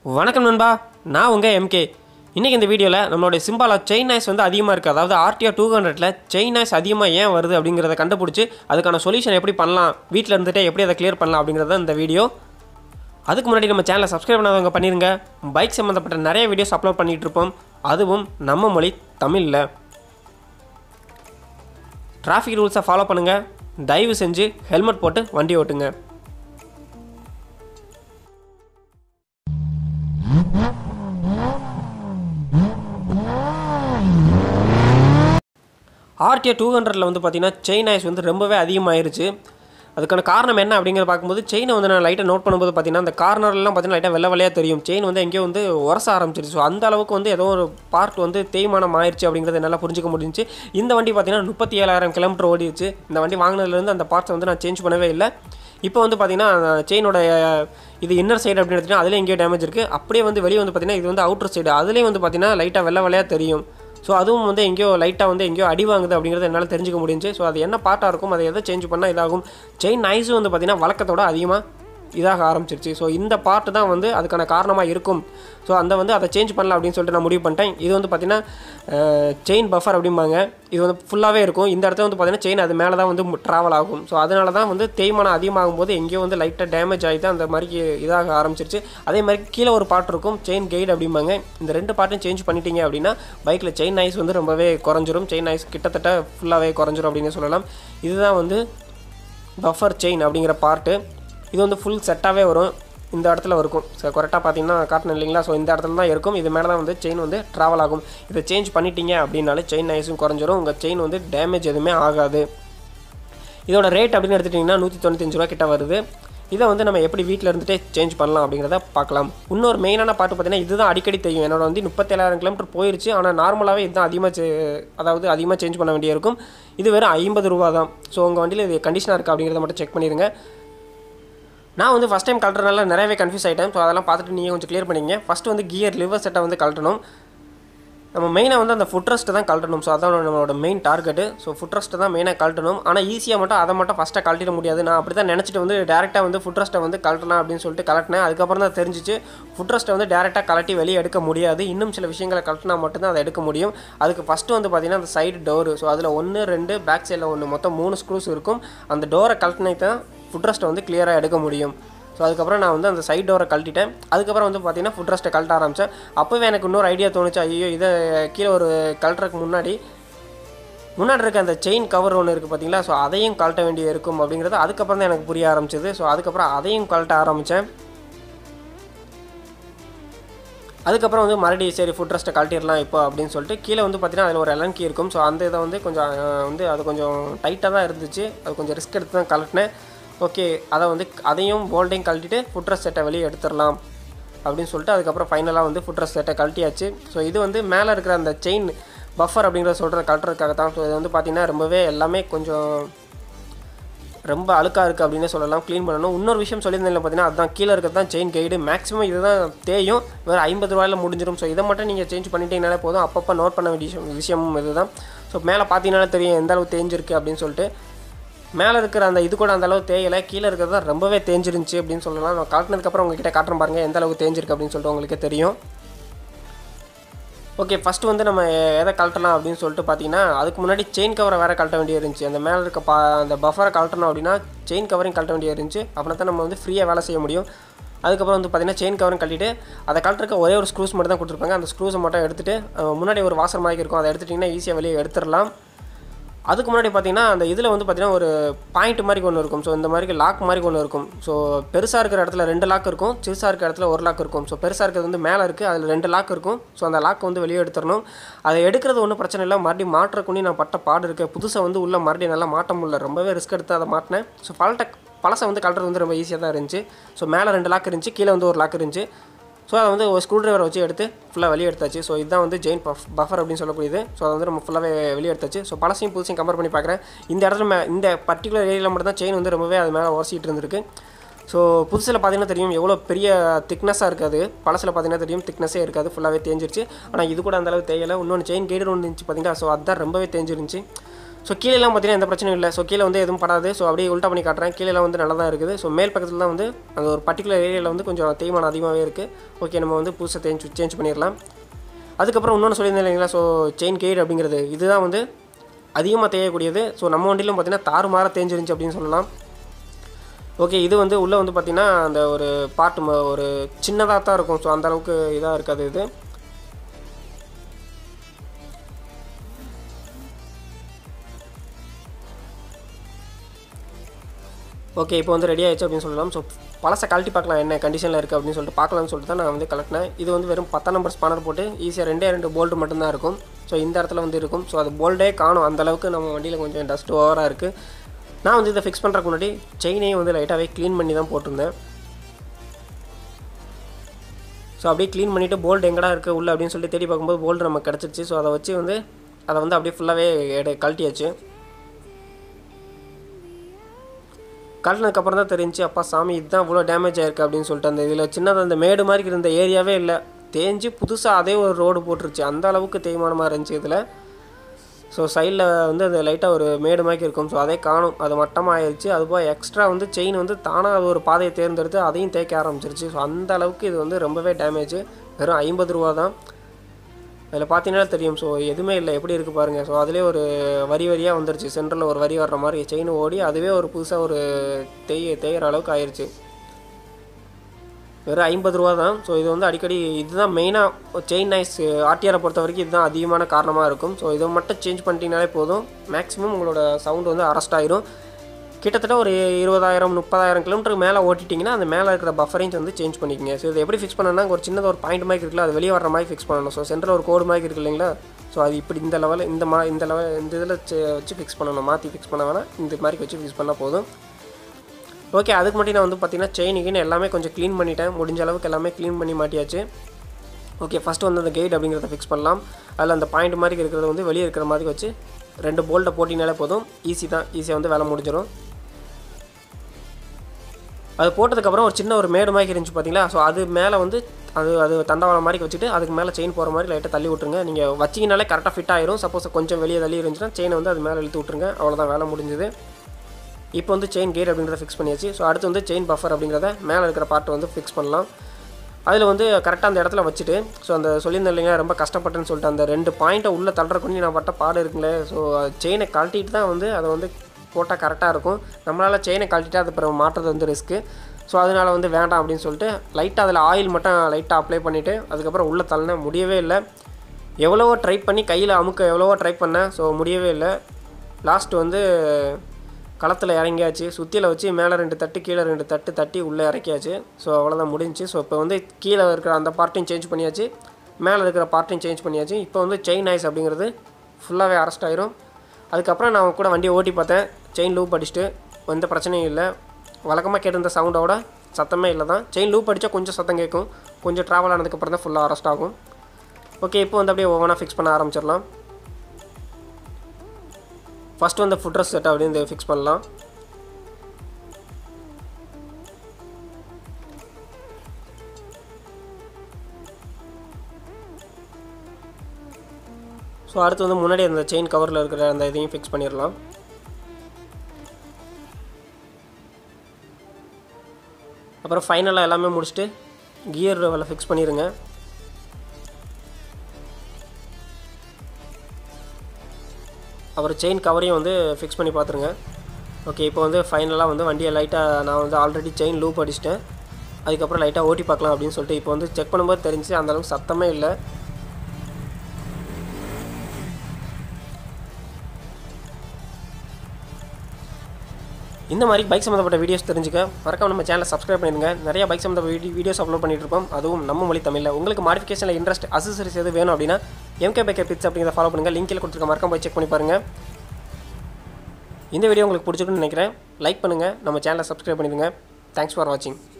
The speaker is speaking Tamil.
வணக்கம் நண்பா நான் உங்கள் எம்கே இன்றைக்கி இந்த வீடியோவில் நம்மளுடைய சிம்பாலா செயின் நாய்ஸ் வந்து அதிகமாக இருக்குது அதாவது ஆர்டிஆர் டூ ஹண்ட்ரட்ல செயின் நாய்ஸ் அதிகமாக ஏன் வருது அப்படிங்கிறத கண்டுபிடிச்சி அதுக்கான சொல்யூஷன் எப்படி பண்ணலாம் வீட்டில் இருந்துகிட்டே எப்படி அதை கிளியர் பண்ணலாம் அப்படிங்கிறத இந்த வீடியோ அதுக்கு முன்னாடி நம்ம சேனலை சப்ஸ்கிரைப் பண்ணாதவங்க பண்ணிடுங்க பைக் சம்மந்தப்பட்ட நிறைய வீடியோஸ் அப்லோட் பண்ணிகிட்டு இருப்போம் அதுவும் நம்ம மொழி தமிழில் டிராஃபிக் ரூல்ஸை ஃபாலோ பண்ணுங்கள் தயவு செஞ்சு ஹெல்மெட் போட்டு வண்டி ஓட்டுங்க ஆர்டிஏ டூ ஹண்ட்ரடில் வந்து பார்த்தீங்கன்னா செயின் ஆய்ஸ் வந்து ரொம்பவே அதிகமாயிருச்சு அதுக்கான காரணம் என்ன அப்படிங்கிறத பார்க்கும்போது செயினை வந்து நான் லைட்டாக நோட் பண்ணும்போது பார்த்தீங்கன்னா அந்த கார்னர்லாம் பார்த்தீங்கன்னா லைட்டாக வெள்ளை வெள்ளையாக தெரியும் செயின் வந்து எங்கேயோ வந்து உரச ஆரம்பிச்சிருச்சு ஸோ அந்த அளவுக்கு வந்து ஏதோ ஒரு பார்ட் வந்து தேய்மானம் ஆயிடுச்சு அப்படிங்கிறத என்னால் புரிஞ்சுக்க முடிஞ்சுச்சு இந்த வண்டி பார்த்தீங்கன்னா முப்பத்தி ஏழாயிரம் கிலோமீட்டர் ஓடிடுச்சு இந்த வண்டி வாங்கினதுலேருந்து அந்த பார்ட்ஸை வந்து நான் சேஞ்ச் பண்ணவே இல்லை இப்போ வந்து பார்த்தீங்கன்னா செயினோட இது இன்னர் சைடு அப்படின்னு எடுத்துகிட்டா அதுலேயும் எங்கேயோ டேமேஜ் இருக்குது அப்படியே வந்து வெளியே வந்து பார்த்தீங்கன்னா இது வந்து அவுட்டர் சைடு அதுலேயும் வந்து பார்த்தீங்கன்னா லைட்டாக வெள்ளை வெள்ளையாக தெரியும் ஸோ அதுவும் வந்து எங்கேயோ லைட்டாக வந்து எங்கேயோ அடி வாங்குது அப்படிங்கிறத என்னால் தெரிஞ்சுக்க முடிஞ்சு ஸோ அது என்ன பார்ட்டாக இருக்கும் அதை எதை சேஞ்ச் பண்ணால் இதாகும் செயின் நைஸும் வந்து பார்த்திங்கன்னா வழக்கத்தோட அதிகமாக இதாக ஆரம்பிச்சிருச்சு ஸோ இந்த பார்ட்டு தான் வந்து அதுக்கான காரணமாக இருக்கும் ஸோ அந்த வந்து அதை சேஞ்ச் பண்ணலாம் அப்படின்னு சொல்லிட்டு நான் முடிவு பண்ணிட்டேன் இது வந்து பார்த்திங்கன்னா செயின் பஃபர் அப்படிம்பாங்க இது வந்து ஃபுல்லாகவே இருக்கும் இந்த இடத்துல வந்து பார்த்திங்கன்னா செயின் அது மேலே தான் வந்து ட்ராவல் ஆகும் ஸோ அதனால தான் வந்து தேய்மானம் அதிகமாகும் போது எங்கேயோ வந்து லைட்டாக டேமேஜ் ஆகி தான் அந்த மாதிரி இதாக ஆரம்பிச்சிருச்சு அதே மாதிரி கீழே ஒரு பார்ட் இருக்கும் செயின் கைடு அப்படிம்பாங்க இந்த ரெண்டு பார்ட்டும் சேஞ்ச் பண்ணிட்டீங்க அப்படின்னா பைக்கில் செயின் நாய்ஸ் வந்து ரொம்பவே குறைஞ்சிரும் செயின் நாய்ஸ் கிட்டத்தட்ட ஃபுல்லாகவே குறைஞ்சிரும் அப்படின்னு சொல்லலாம் இதுதான் வந்து பஃபர் செயின் அப்படிங்கிற பார்ட்டு இது வந்து ஃபுல் செட்டாகவே வரும் இந்த இடத்துல இருக்கும் ஸோ கரெக்டாக பார்த்தீங்கன்னா காட்டணும் இல்லைங்களா ஸோ இந்த இடத்துல தான் இருக்கும் இது மேலே தான் வந்து செயின் வந்து ட்ராவல் ஆகும் இதை சேஞ்ச் பண்ணிட்டீங்க அப்படின்னாலே செயின் நைஸும் குறைஞ்சிரும் உங்கள் செயின் வந்து டேமேஜ் எதுவுமே ஆகாது இதோட ரேட் அப்படின்னு எடுத்துட்டிங்கன்னா நூற்றி தொண்ணூத்தஞ்சு ரூபா கிட்ட வருது இதை வந்து நம்ம எப்படி வீட்டில் இருந்துகிட்டே சேஞ்ச் பண்ணலாம் அப்படிங்கிறத பார்க்கலாம் இன்னொரு மெயினான பாட்டு பார்த்தீங்கன்னா இதுதான் அடிக்கடி தெரியும் என்னோட வந்து முப்பத்தேழாயிரம் கிலோமீட்டர் போயிருச்சு ஆனால் நார்மலாகவே இதுதான் அதிகமாக அதாவது அதிகமாக சேஞ்ச் பண்ண வேண்டியிருக்கும் இது வெறும் ஐம்பது ரூபா தான் ஸோ உங்கள் வண்டியில் இது கண்டிஷனாக இருக்குது அப்படிங்கிறத மட்டும் செக் பண்ணிடுங்க நான் வந்து ஃபஸ்ட் டைம் கழட்டுறதுனால நிறையவே கன்ஃபியூஸ் ஆகிட்டேன் ஸோ அதெல்லாம் பார்த்துட்டு நீங்கள் கொஞ்சம் க்ளியர் பண்ணிங்க ஃபஸ்ட்டு வந்து கியர் லிவர் செட்டை வந்து கழட்டணும் நம்ம மெயினாக வந்து அந்த ஃபுட் ரெஸ்ட்டு தான் கழட்டணும் ஸோ அதான் நம்மளோட மெயின் டார்கெட்டு ஸோ ஃபுட் ரெஸ்ட்டை தான் மெயினாக கழட்டணும் ஆனால் ஈஸியாக மட்டும் அதை மட்டும் ஃபஸ்ட்டாக கழட்டிட முடியாது நான் அப்படி தான் நினச்சிட்டு வந்து டேரெக்டாக வந்து ஃபுட் ரெஸ்ட்டை வந்து கழட்டலாம் அப்படின்னு சொல்லிட்டு கலட்டினேன் அதுக்கப்புறம் தான் தெரிஞ்சிச்சு ஃபுட் ரெஸ்ட்டை வந்து டேரெக்டாக கலட்டி வெளியே எடுக்க முடியாது இன்னும் சில விஷயங்களை கழட்டினா மட்டும்தான் அதை எடுக்க முடியும் அதுக்கு ஃபஸ்ட்டு வந்து பார்த்திங்கன்னா அந்த சைடு டோரு ஸோ அதில் ஒன்று ரெண்டு பேக் சைடில் ஒன்று மொத்தம் மூணு ஸ்க்ரூஸ் இருக்கும் அந்த டோரை கழட்டினே தான் ஃபுட் ரெஸ்ட்டை வந்து கிளியராக எடுக்க முடியும் ஸோ அதுக்கப்புறம் நான் வந்து அந்த சைட் டோரை கழட்டிட்டேன் அதுக்கப்புறம் வந்து பார்த்தீங்கன்னா ஃபுட் ரெஸ்ட்டை கழட்ட ஆரம்பித்தேன் அப்போவே எனக்கு இன்னொரு ஐடியா தோணுச்சு ஐயோ இதை கீழே ஒரு கழட்டுறதுக்கு முன்னாடி முன்னாடி இருக்க அந்த செயின் கவர் ஒன்று இருக்குது பார்த்தீங்களா ஸோ அதையும் கழட்ட வேண்டிய இருக்கும் அப்படிங்கிறது அதுக்கப்புறம் தான் எனக்கு புரிய ஆரம்பிச்சது ஸோ அதுக்கப்புறம் அதையும் கழட்ட ஆரம்பித்தேன் அதுக்கப்புறம் வந்து மறுபடியும் சரி ஃபுட் ரெஸ்ட்டை கழட்டிடலாம் இப்போ அப்படின்னு சொல்லிட்டு கீழே வந்து பார்த்தீங்கன்னா அதில் ஒரு எலன்கி இருக்கும் ஸோ அந்த இதை வந்து கொஞ்சம் வந்து அது கொஞ்சம் டைட்டாக தான் இருந்துச்சு அது கொஞ்சம் ரிஸ்க் எடுத்து தான் கழட்டினேன் ஓகே அதை வந்து அதையும் போல்டையும் கழட்டிட்டு ஃபுட்ரஸ் செட்டை வெளியே எடுத்துடலாம் அப்படின்னு சொல்லிட்டு அதுக்கப்புறம் ஃபைனலாக வந்து ஃபுட்ரஸ் செட்டை கழட்டியாச்சு ஸோ இது வந்து மேலே இருக்கிற அந்த செயின் பஃபர் அப்படிங்கிறத சொல்கிறத கழட்டுறதுக்காக தான் ஸோ இது வந்து பார்த்திங்கன்னா ரொம்பவே எல்லாமே கொஞ்சம் ரொம்ப அழுக்காக இருக்குது அப்படின்னு சொல்லலாம் க்ளீன் பண்ணணும் இன்னொரு விஷயம் சொல்லியிருந்தேன் பார்த்தீங்கன்னா அதுதான் கீழே இருக்கிறது தான் செயின் கைடு மேக்ஸிமம் இதுதான் தேயும் வேறு ஐம்பது ரூபாயில் முடிஞ்சிடும் ஸோ இதை மட்டும் நீங்கள் சேஞ்ச் பண்ணிட்டீங்கனாலே போதும் அப்பப்போ நோட் பண்ண வேண்டிய விஷயம் விஷயமும் இதுதான் ஸோ மேலே பார்த்தீங்கன்னாலே தெரியும் எந்த அளவு தேஞ்சிருக்கு அப்படின்னு சொல்லிட்டு மேலே இருக்கிற அந்த இது கூட அந்த அளவு தேயலை கீழே இருக்கிறது தான் ரொம்பவே தேஞ்சிருந்துச்சு அப்படின்னு சொல்லலாம் நான் காட்டினதுக்கப்புறம் உங்ககிட்ட காட்டுறேன் பாருங்கள் எந்த அளவு தேஞ்சிருக்கு அப்படின்னு சொல்லிட்டு உங்களுக்கு தெரியும் ஓகே ஃபஸ்ட்டு வந்து நம்ம எதை கழட்டலாம் அப்படின்னு சொல்லிட்டு பார்த்தீங்கன்னா அதுக்கு முன்னாடி செயின் கவரை வேறு கழட்ட வேண்டிய இருந்துச்சு அந்த மேலே இருக்க பா அந்த பஃபரை கழட்டணும் அப்படின்னா செயின் கவரையும் கழட்ட வேண்டிய இருந்துச்சு அப்படின்னா தான் நம்ம வந்து ஃப்ரீயாக வேலை செய்ய முடியும் அதுக்கப்புறம் வந்து பார்த்திங்கன்னா செயின் கவரும் கழட்டிட்டு அதை கழட்டுறக்க ஒரே ஒரு ஸ்க்ரூஸ் மட்டும் தான் கொடுத்துருப்பாங்க அந்த ஸ்க்ரூஸை மட்டும் எடுத்துகிட்டு முன்னாடி ஒரு வாசர் மாதிரி இருக்கும் அதை எடுத்துட்டிங்கன்னா ஈஸியாக வெளியே எடுத்துடலாம் அதுக்கு முன்னாடி பார்த்தீங்கன்னா அந்த இதில் வந்து பார்த்தீங்கன்னா ஒரு பாயிண்ட் மாதிரி ஒன்று இருக்கும் ஸோ இந்த மாதிரி லாக் மாதிரி ஒன்று இருக்கும் ஸோ பெருசாக இருக்கிற இடத்துல ரெண்டு லாக் இருக்கும் சிறுசாக இருக்கிற இடத்துல ஒரு லாக் இருக்கும் ஸோ பெருசாக இருக்கிறது வந்து மேலே இருக்குது அதில் ரெண்டு லாக் இருக்கும் ஸோ அந்த லாக் வந்து வெளியே எடுத்துடணும் அதை எடுக்கிறது ஒன்றும் பிரச்சனை இல்லை மறுபடியும் மாற்றக்குனி நான் பட்ட பாடு இருக்குது புதுசாக வந்து உள்ளே மறுபடியும் நல்லா மாட்ட முடியல ரொம்பவே ரிஸ்க் எடுத்து அதை மாட்டினேன் ஸோ பழட்ட பழசை வந்து கலட்டுறது வந்து ரொம்ப ஈஸியாக தான் இருந்துச்சு ஸோ மேலே ரெண்டு லாக் இருந்துச்சு கீழே வந்து ஒரு லாக் இருந்துச்சு ஸோ அதை வந்து ஒரு ஸ்க்ரூ ட்ரைவரை வச்சு எடுத்து ஃபுல்லாக வெளியே எடுத்தாச்சு ஸோ இதுதான் வந்து ஜெயின் பஃப் பஃபர் அப்படின்னு சொல்லக்கூடியது ஸோ அதை வந்து நம்ம ஃபுல்லாகவே வெளியே எடுத்தாச்சு ஸோ பழசையும் புதுசையும் கம்பேர் பண்ணி பார்க்குறேன் இந்த இடத்துல மே இந்த பர்டிகுலர் ஏரியாவில் மட்டும் தான் செயின் வந்து ரொம்பவே அது மேலே உரசிட்டு இருந்திருக்கு ஸோ புதுசில் பார்த்தீங்கன்னா தெரியும் எவ்வளோ பெரிய திக்னஸாக இருக்காது பழசில் பார்த்தீங்கன்னா தெரியும் திக்னஸே இருக்காது ஃபுல்லாகவே தேஞ்சிருச்சு ஆனால் இது கூட அந்தளவு தேயலை இன்னொன்று செயின் கைடு ஒன்று இருந்துச்சு பார்த்தீங்கன்னா ஸோ அதுதான் ரொம்பவே தேஞ்சிருந்துச்சு ஸோ கீழெல்லாம் பார்த்தீங்கன்னா எந்த பிரச்சனையும் இல்லை ஸோ கீழே வந்து எதுவும் படாது ஸோ அப்படியே உல்ட்டா பண்ணி காட்டுறேன் கீழெல்லாம் வந்து நல்லா தான் இருக்குது ஸோ மேல் பக்கத்தில் தான் வந்து அந்த ஒரு பர்டிகுலர் ஏரியாவில் வந்து கொஞ்சம் தேய்மானம் அதிகமாகவே இருக்குது ஓகே நம்ம வந்து புதுசாக தேஞ்சு சேஞ்ச் பண்ணிடலாம் அதுக்கப்புறம் இன்னொன்று சொல்லியிருந்தேன் இல்லைங்களா ஸோ செயின் கெய்ட் அப்படிங்கிறது இதுதான் வந்து அதிகமாக தேயக்கூடியது ஸோ நம்ம வண்டியிலும் பார்த்தீங்கன்னா தாறுமாற தேஞ்சிருந்துச்சு அப்படின்னு சொல்லலாம் ஓகே இது வந்து உள்ளே வந்து பார்த்திங்கன்னா அந்த ஒரு பார்ட் ஒரு சின்னதாக தான் இருக்கும் ஸோ அந்த அளவுக்கு இதாக இருக்காது இது ஓகே இப்போ வந்து ரெடி ஆயிடுச்சு அப்படின்னு சொல்லலாம் ஸோ பழசை கழட்டி பார்க்கலாம் என்ன கண்டிஷனில் இருக்குது அப்படின்னு சொல்லிட்டு பார்க்கலாம்னு சொல்லிட்டு தான் நான் வந்து கலட்டினேன் இது வந்து வெறும் பத்தாம் நம்பர் ஸ்பானர் போட்டு ஈஸியாக ரெண்டே ரெண்டு போல்ட்டு மட்டும்தான் இருக்கும் ஸோ இந்த இடத்துல வந்து இருக்கும் ஸோ அது போல்டே காணும் அந்த அளவுக்கு நம்ம வண்டியில் கொஞ்சம் டஸ்ட் ஓவராக இருக்குது நான் வந்து இதை ஃபிக்ஸ் பண்ணுறதுக்கு முன்னாடி செயினையும் வந்து லைட்டாகவே க்ளீன் பண்ணி தான் போட்டிருந்தேன் ஸோ அப்படியே க்ளீன் பண்ணிவிட்டு போல்ட் எங்கடா இருக்குது உள்ள அப்படின்னு சொல்லிட்டு தேடி பார்க்கும்போது போல்ட் நமக்கு கிடச்சிருச்சு ஸோ அதை வச்சு வந்து அதை வந்து அப்படியே ஃபுல்லாகவே எடு கழட்டியாச்சு கழட்டினதுக்கப்புறம் தான் தெரிஞ்சு அப்பா சாமி இதுதான் இவ்வளோ டேமேஜ் ஆயிருக்கு அப்படின்னு சொல்லிட்டு அந்த இதில் சின்னதாக அந்த மேடு மாதிரி இருந்த ஏரியாவே இல்லை தேஞ்சு புதுசாக அதே ஒரு ரோடு போட்டுருச்சு அந்த அளவுக்கு தேய்மானமாக இருந்துச்சு இதில் ஸோ சைடில் வந்து அது லைட்டாக ஒரு மேடு மாதிரி இருக்கும் ஸோ அதே காணும் அது மட்டமாக ஆயிடுச்சு அதுபோல் எக்ஸ்ட்ரா வந்து செயின் வந்து தானாக அது ஒரு பாதையை தேர்ந்தெடுத்து அதையும் தேய்க்க ஆரம்பிச்சிருச்சு ஸோ அந்த அளவுக்கு இது வந்து ரொம்பவே டேமேஜ் வெறும் ஐம்பது ரூபா தான் அதில் பார்த்தீங்கன்னா தெரியும் ஸோ எதுவுமே இல்லை எப்படி இருக்குது பாருங்கள் ஸோ அதிலே ஒரு வரி வரியாக வந்துருச்சு சென்டரில் ஒரு வரி வர்ற மாதிரி செயின் ஓடி அதுவே ஒரு புதுசாக ஒரு தேய தேயிற அளவுக்கு ஆயிடுச்சு வெறும் ஐம்பது ரூபா தான் ஸோ இது வந்து அடிக்கடி இதுதான் மெயினாக செயின் நைஸ் ஆர்டிஆரை பொறுத்த வரைக்கும் இதுதான் அதிகமான காரணமாக இருக்கும் ஸோ இதை மட்டும் சேஞ்ச் பண்ணிட்டீங்கனாலே போதும் மேக்ஸிமம் உங்களோட சவுண்டு வந்து அரெஸ்ட் ஆயிரும் கிட்டத்தட்ட ஒரு இருபதாயிரம் முப்பதாயிரம் கிலோமீட்டருக்கு மேலே ஓட்டிட்டிங்கன்னா அந்த மேலே இருக்கிற பஃபரையும் வந்து சேஞ்ச் பண்ணிக்கங்க ஸோ இது எப்படி ஃபிக்ஸ் பண்ணணும்னா ஒரு சின்னதாக ஒரு பாயிண்ட் மாதிரி இருக்குல்ல அது வெளியே வர மாதிரி ஃபிக்ஸ் பண்ணணும் ஸோ சென்டரில் ஒரு கோடு மாதிரி இருக்கு இல்லைங்களா ஸோ அது இப்படி இந்த லெவலில் இந்த மா இந்த லெவல் இந்த இதில் வச்சு ஃபிக்ஸ் பண்ணணும் மாற்றி ஃபிக்ஸ் பண்ண வேணாம் இந்த மாதிரி வச்சு ஃபிக்ஸ் பண்ணால் போதும் ஓகே அதுக்கு மட்டும் நான் வந்து பார்த்தீங்கன்னா செயினுக்குன்னு எல்லாமே கொஞ்சம் க்ளீன் பண்ணிட்டேன் முடிஞ்ச அளவுக்கு எல்லாமே க்ளீன் பண்ணி மாட்டியாச்சு ஓகே ஃபஸ்ட்டு வந்து அந்த கெய்ட் அப்படிங்கிறத ஃபிக்ஸ் பண்ணலாம் அதில் அந்த பாயிண்ட் மாதிரி இருக்கிறத வந்து வெளியே இருக்கிற மாதிரி வச்சு ரெண்டு போல்ட்டை போட்டிங்கனாலே போதும் ஈஸி தான் ஈஸியாக வந்து வேலை முடிஞ்சிடும் அது போட்டதுக்கப்புறம் ஒரு சின்ன ஒரு மேடு மாதிரி இருந்துச்சு பார்த்தீங்களா ஸோ அது மேலே வந்து அது அது தண்டவாளம் மாதிரி வச்சுட்டு அதுக்கு மேலே செயின் போகிற மாதிரி லைட்டாக தள்ளி விட்ருங்க நீங்கள் வச்சிங்கனாலே கரெக்டாக ஃபிட் ஆயிரும் சப்போஸ் கொஞ்சம் வெளியே தள்ளி இருந்துச்சுன்னா செயினை வந்து அது மேலே இழுத்து விட்ருங்க அவ்வளோதான் வேலை முடிஞ்சுது இப்போ வந்து செயின் கேர் அப்படிங்கிறத ஃபிக்ஸ் பண்ணியாச்சு ஸோ அடுத்து வந்து செயின் பஃபர் அப்படிங்கிறத மேலே இருக்கிற பார்ட் வந்து ஃபிக்ஸ் பண்ணலாம் அதில் வந்து கரெக்டாக அந்த இடத்துல வச்சுட்டு ஸோ அந்த சொல்லியிருந்தேன் இல்லைங்க ரொம்ப கஷ்டப்பட்டேன்னு சொல்லிட்டு அந்த ரெண்டு பாயிண்ட்டை உள்ளே தள்ளுறக்குன்னு நான் பட்ட பாடு இருக்குங்களே ஸோ செயினை கழட்டிட்டு தான் வந்து அதை வந்து போட்டால் கரெக்டாக இருக்கும் நம்மளால் செயினை கழட்டிட்டு அது அப்புறம் மாட்டுறது வந்து ரிஸ்க்கு ஸோ அதனால் வந்து வேண்டாம் அப்படின்னு சொல்லிட்டு லைட்டாக அதில் ஆயில் மட்டும் லைட்டாக அப்ளை பண்ணிவிட்டு அதுக்கப்புறம் உள்ளே தள்ளினேன் முடியவே இல்லை எவ்வளவோ ட்ரை பண்ணி கையில் அமுக்க எவ்வளவோ ட்ரை பண்ணேன் ஸோ முடியவே இல்லை லாஸ்ட் வந்து களத்தில் இறங்கியாச்சு சுற்றியில் வச்சு மேலே ரெண்டு தட்டு கீழே ரெண்டு தட்டு தட்டி உள்ளே இறக்கியாச்சு ஸோ அவ்வளோதான் முடிஞ்சுச்சு ஸோ இப்போ வந்து கீழே இருக்கிற அந்த பார்ட்டையும் சேஞ்ச் பண்ணியாச்சு மேலே இருக்கிற பார்ட்டையும் சேஞ்ச் பண்ணியாச்சு இப்போ வந்து செயின் ஐஸ் அப்படிங்கிறது ஃபுல்லாகவே அரெஸ்ட் ஆயிரும் அதுக்கப்புறம் நான் கூட வண்டியை ஓட்டி பார்த்தேன் செயின் லூப் அடிச்சுட்டு எந்த பிரச்சனையும் இல்லை வழக்கமாக கேட்டிருந்த சவுண்டோட சத்தமே இல்லை தான் செயின் லூப் அடித்தா கொஞ்சம் சத்தம் கேட்கும் கொஞ்சம் ட்ராவல் ஆனதுக்கப்புறம் தான் ஃபுல்லாக அரெஸ்ட் ஆகும் ஓகே இப்போ வந்து அப்படியே ஒவ்வொன்றா ஃபிக்ஸ் பண்ண ஆரம்பிச்சிடலாம் ஃபஸ்ட் வந்து ஃபுட் ட்ரெஸ் செட் அப்படின்னு ஃபிக்ஸ் பண்ணலாம் ஸோ அடுத்து வந்து முன்னாடி அந்த செயின் கவரில் இருக்கிற அந்த இதையும் ஃபிக்ஸ் பண்ணிடலாம் அப்புறம் ஃபைனலாக எல்லாமே முடிச்சுட்டு கியர் லெவலில் ஃபிக்ஸ் பண்ணிடுங்க அப்புறம் செயின் கவரையும் வந்து ஃபிக்ஸ் பண்ணி பார்த்துருங்க ஓகே இப்போ வந்து ஃபைனலாக வந்து வண்டியை லைட்டாக நான் வந்து ஆல்ரெடி செயின் லூப் அடிச்சிட்டேன் அதுக்கப்புறம் லைட்டாக ஓட்டி பார்க்கலாம் அப்படின்னு சொல்லிட்டு இப்போ வந்து செக் பண்ணும்போது தெரிஞ்சு அந்தளவுக்கு சத்தமே இல்லை இந்த மாதிரி பைக் சம்மந்தப்பட்ட வீடியோஸ் தெரிஞ்சுக்க மறக்காம நம்ம சேனலை சப்ஸ்கிரைப் பண்ணிடுங்க நிறைய பைக் சம்மந்தப்பட்ட வீடியோஸ் அப்லோட் பண்ணிட்டு இருப்போம் அதுவும் நம்ம மொழி தமிழில் உங்களுக்கு மாடிஃபிகேஷனில் இன்ட்ரெஸ்ட் அசசரிஸ் எது வேணும் அப்படின்னா எம்கே பைக்கர் பிட்ஸ் அப்படிங்கிறத ஃபாலோ பண்ணுங்கள் லிங்கில் கொடுத்துருக்க மறக்காம போய் செக் பண்ணி பாருங்கள் இந்த வீடியோ உங்களுக்கு பிடிச்சிருக்குன்னு நினைக்கிறேன் லைக் பண்ணுங்கள் நம்ம சேனலை சப்ஸ்கிரைப் பண்ணிடுங்க தேங்க்ஸ் ஃபார் வாட்சிங்